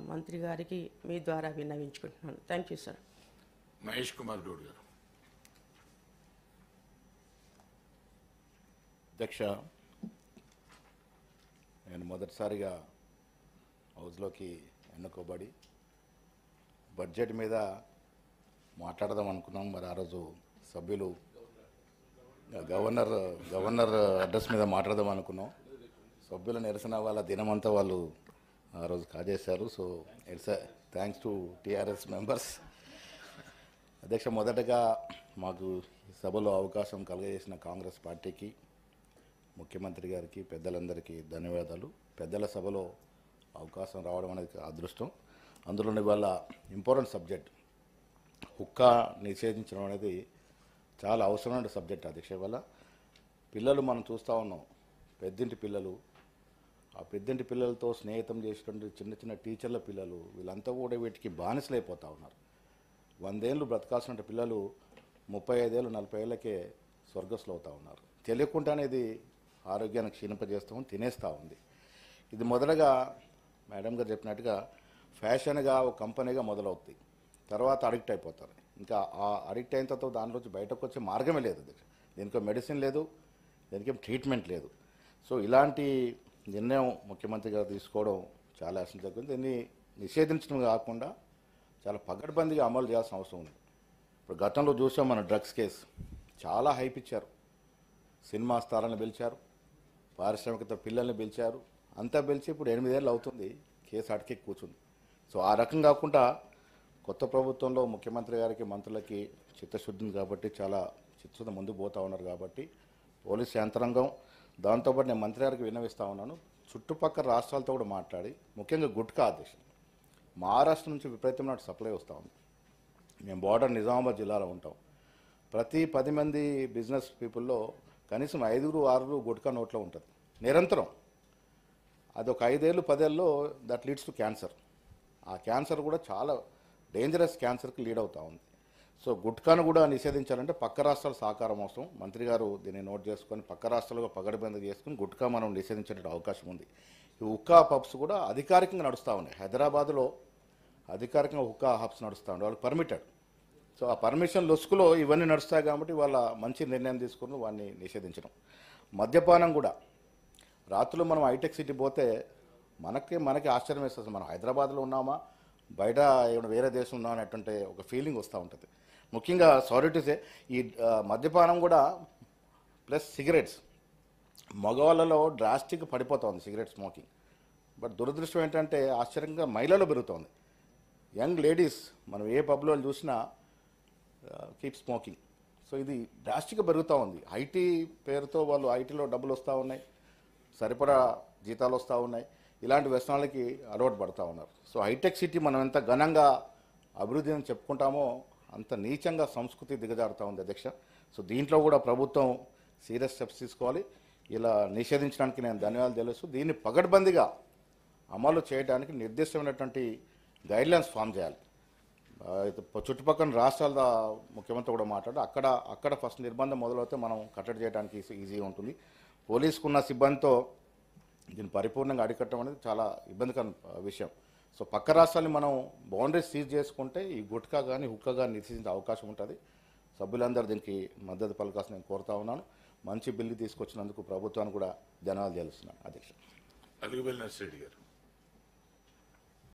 మంత్రి గారికి మీ ద్వారా విన్నవించుకుంటున్నాను thank you sir Mahesh Kumar Goud గారు అధ్యక్ష నేను మొదటిసారిగా హౌస్లోకి ఎన్నుకోబడి బడ్జెట్ మీద మాట్లాడదాం అనుకున్నాం మరి ఆ రోజు సభ్యులు గవర్నర్ గవర్నర్ అడ్రస్ మీద మాట్లాడదాం అనుకున్నాం సభ్యుల నిరసన వాళ్ళ దినమంతా వాళ్ళు ఆ రోజు కాజేశారు so it's thanks to TRS members అధ్యక్ష మొదటగా మాకు ఈ సభలో అవకాశం కలుగజేసిన కాంగ్రెస్ పార్టీకి ముఖ్యమంత్రి గారికి పెద్దలందరికీ ధన్యవాదాలు పెద్దల సభలో అవకాశం రావడం అనేది అదృష్టం అందులో ఇవాళ ఇంపార్టెంట్ సబ్జెక్ట్ హుక్కా నిషేధించడం అనేది చాలా అవసరమైన సబ్జెక్ట్ అధ్యక్ష ఇవాళ పిల్లలు మనం చూస్తూ ఉన్నాం పెద్దింటి పిల్లలు ఆ పెద్దింటి పిల్లలతో స్నేహితం చేసేటువంటి చిన్న చిన్న టీచర్ల పిల్లలు వీళ్ళంతా కూడా వీటికి బానిసలైపోతూ ఉన్నారు వందేళ్ళు బ్రతకాల్సిన పిల్లలు ముప్పై ఐదేళ్ళు నలభై ఏళ్ళకే స్వర్గస్థులు అవుతూ ఉన్నారు తెలియకుండానే ఇది ఆరోగ్యాన్ని క్షీణింపజేస్తాం తినేస్తూ ఉంది ఇది మొదటగా మేడం గారు చెప్పినట్టుగా ఫ్యాషన్గా ఒక కంపెనీగా మొదలవుతుంది తర్వాత అడిక్ట్ అయిపోతారు ఇంకా ఆ అడిక్ట్ అయిన తర్వాత దానిలోంచి బయటకు వచ్చే మార్గమే లేదు దీనికి. దీనికి మెడిసిన్ లేదు దీనికి ట్రీట్మెంట్ లేదు సో ఇలాంటి నిర్ణయం ముఖ్యమంత్రి గారు తీసుకోవడం చాలా ఆశించదగ్గది దీన్ని నిషేధించడం కాకుండా చాలా పగడ్బందీగా అమలు చేయాల్సిన అవసరం ఉంది ఇప్పుడు గతంలో చూసాం మన డ్రగ్స్ కేసు చాలా హైప్ ఇచ్చారు సినిమా స్థానాలను పిలిచారు పారిశ్రామికత పిల్లల్ని పిలిచారు అంతా పిలిచి ఇప్పుడు ఎనిమిదేళ్ళు అవుతుంది కేసు అడికి కూర్చుంది సో ఆ రకం కాకుండా కొత్త ప్రభుత్వంలో ముఖ్యమంత్రి గారికి మంత్రులకి చిత్తశుద్ధి ఉంది కాబట్టి చాలా చిత్తశుద్ధి ముందుకు పోతా ఉన్నారు కాబట్టి పోలీస్ యంత్రాంగం దాంతోపాటు నేను మంత్రి గారికి విన్నవిస్తా ఉన్నాను చుట్టుపక్కల రాష్ట్రాలతో కూడా మాట్లాడి ముఖ్యంగా గుట్కా ఆదేశం మహారాష్ట్ర నుంచి విపరీతమైన సప్లై వస్తూ ఉంది మేము బార్డర్ నిజామాబాద్ జిల్లాలో ఉంటాం ప్రతి పది మంది బిజినెస్ పీపుల్లో కనీసం ఐదుగురు ఆరుగురు గుట్కా నోట్లో ఉంటుంది నిరంతరం అది ఒక ఐదేళ్ళు పదేళ్ళలో దట్ లీడ్స్ టు క్యాన్సర్ ఆ క్యాన్సర్ కూడా చాలా డేంజరస్ క్యాన్సర్కి లీడ్ అవుతా ఉంది సో గుట్కాను కూడా నిషేధించాలంటే పక్క రాష్ట్రాల సహకారం అవసరం మంత్రి గారు దీన్ని నోట్ చేసుకొని పక్క రాష్ట్రాలుగా పగడబంది చేసుకుని గుట్కా మనం నిషేధించే అవకాశం ఉంది ఈ ఉక్కా పబ్స్ కూడా అధికారికంగా నడుస్తూ ఉన్నాయి హైదరాబాద్లో అధికారికంగా హుక్కా హబ్స్ నడుస్తూ ఉండే వాళ్ళకి పర్మిటెడ్ సో ఆ పర్మిషన్ లొసుకులో ఇవన్నీ నడుస్తాయి కాబట్టి వాళ్ళ మంచి నిర్ణయం తీసుకుని వాడిని నిషేధించడం మద్యపానం కూడా రాత్రులు మనం హైటెక్ సిటీ పోతే మనకి మనకి ఆశ్చర్యం వేస్తుంది మనం హైదరాబాద్లో ఉన్నామా బయట ఏమైనా వేరే దేశం ఉన్నామా అనేటువంటి ఒక ఫీలింగ్ వస్తూ ఉంటుంది ముఖ్యంగా సారీ టు సే ఈ ఆ, మద్యపానం కూడా ప్లస్ సిగరెట్స్ మగవాళ్ళలో డ్రాస్టిక్ పడిపోతుంది సిగరెట్ స్మోకింగ్ బట్ దురదృష్టం ఏంటంటే ఆశ్చర్యంగా మహిళలు పెరుగుతోంది యంగ్ లేడీస్ మనం ఏ పబ్లో చూసినా కీప్ స్మోకింగ్ సో ఇది డ్రాస్టిక్గా పెరుగుతూ ఉంది ఐటీ పేరుతో వాళ్ళు ఐటీలో డబ్బులు వస్తూ ఉన్నాయి సరిపడా జీతాలు వస్తూ ఉన్నాయి ఇలాంటి వ్యసనాలకి అలవాటు పడుతూ ఉన్నారు సో హైటెక్ సిటీ మనం ఎంత ఘనంగా అభివృద్ధి అని చెప్పుకుంటామో అంత నీచంగా సంస్కృతి దిగజారుతూ ఉంది అధ్యక్ష సో దీంట్లో కూడా ప్రభుత్వం సీరియస్ స్టెప్స్ తీసుకోవాలి ఇలా నిషేధించడానికి నేను ధన్యవాదాలు తెలుస్తూ దీన్ని పగడ్బందీగా అమలు చేయడానికి నిర్దిష్టమైనటువంటి గైడ్లైన్స్ ఫామ్ చేయాలి ఆ, ఇది ప- చుట్టుపక్కల రాష్ట్రాల దా- ముఖ్యమంత్రి కూడా మాట్లాడి అక్కడ అక్కడ ఫస్ట్ నిర్బంధం మొదలవుతే మనం కట్టడి చేయడానికి ఈజీ- ఈజీగా ఉంటుంది పోలీసుకున్న సిబ్బందితో దీన్ని పరిపూర్ణంగా అడికట్టడం అనేది చాలా ఇబ్బందికర ఆ, విషయం సో పక్క రాష్ట్రాన్ని మనం బౌండరీస్ సీజ్ చేసుకుంటే ఈ గుట్కా కానీ హుక్కా కానీ నిషేధించే అవకాశం ఉంటుంది సభ్యులందరూ దీనికి మద్దతు పలకాల్సి నేను కోరుతా ఉన్నాను మంచి బిల్లు తీసుకొచ్చినందుకు ప్రభుత్వానికి కూడా ధన్యవాదాలు తెలుస్తున్నాను అధ్యక్ష అలుగుబెల్లి నర్సిరెడ్డి గారు